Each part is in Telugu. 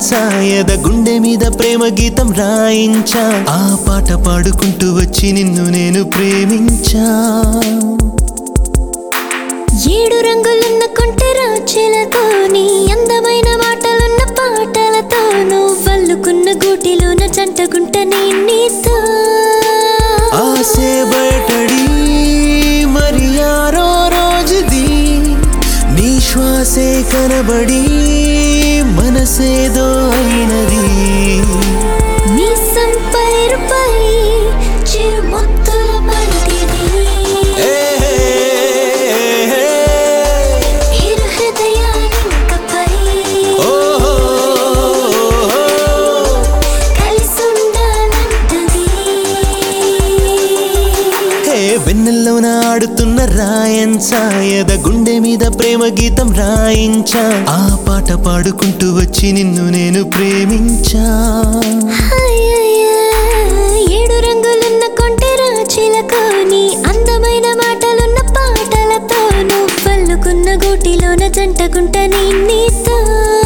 రాయంచా ఎద గుండె మీద ప్రేమ గీతం రాయించా ఆ పాట పాడుకుంటూ వచ్చి నిన్ను నేను ప్రేమించా ఏడు రంగులున్న కొంటెరా చిలకో నీ అందమైన మాటలున్న పాటలతో నువ్వల్లుకున్న గూటిలోన జంటగుంట నీ నీతో ఆసే బయటడి మరి ఆరో రోజుది నీ శ్వాసే కనబడి మనసేదో అయినది నీ సంపైరుపై చిరుముత్తుల బంతిది ఏ, ఇరు హృదయాలింకపై ఓహో, కలిసుండాలంటది హే వెన్నెల్లోన ఆడుతున్న రాయంచా ఎద గుండె మీద ప్రేమ గీతం రాయించా ఆ పాట పాడుకుంటూ వచ్చి నిన్ను నేను ప్రేమించా అయ్యయ్యా, ఏడు రంగులున్న కొంటెరా చిలకో నీ అందమైన మాటలున్న పాటలతో నువ్వల్లుకున్న గూటిలోన జంటగుంట నీ నీతో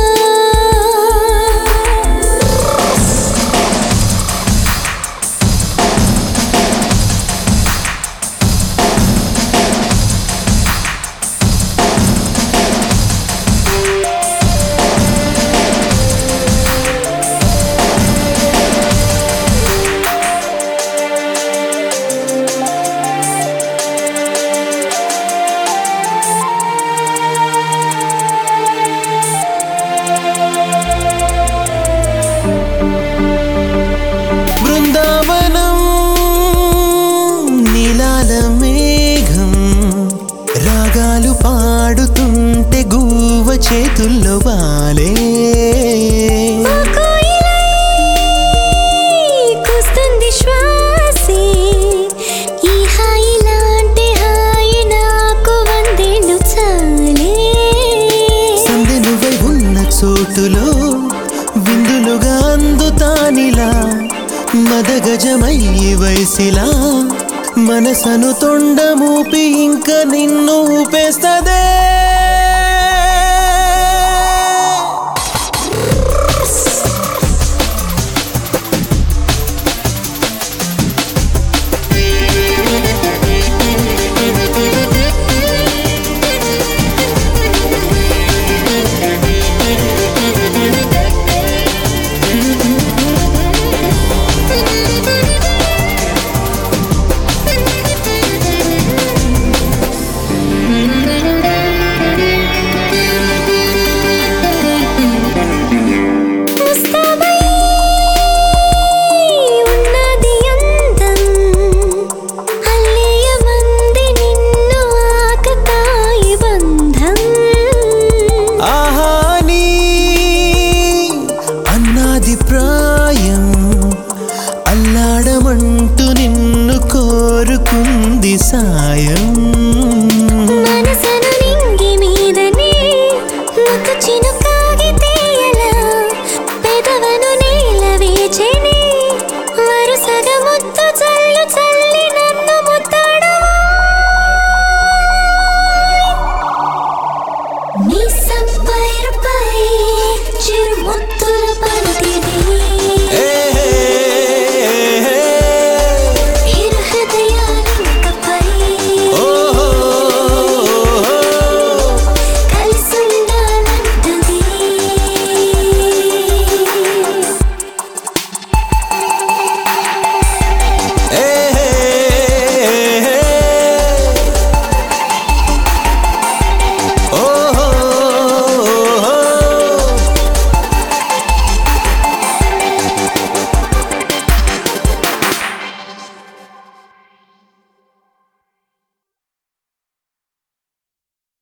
బృందావనం నీలాల మేఘం రాగాలు పాడుతుంటే గువ్వ చేతుల్లో వాలే ఓ కోయిలై కూస్తుంది శ్వాసే ఈ హాయి లాంటి హాయి నాకు వందేళ్ళు చాలే సందె నువ్వై ఉన్న చోటులో విందులుగా అందుతానిలా మదగజమై వయసిలా మనసను తొండమూపి ఇంక నిన్ను ఊపేస్తదే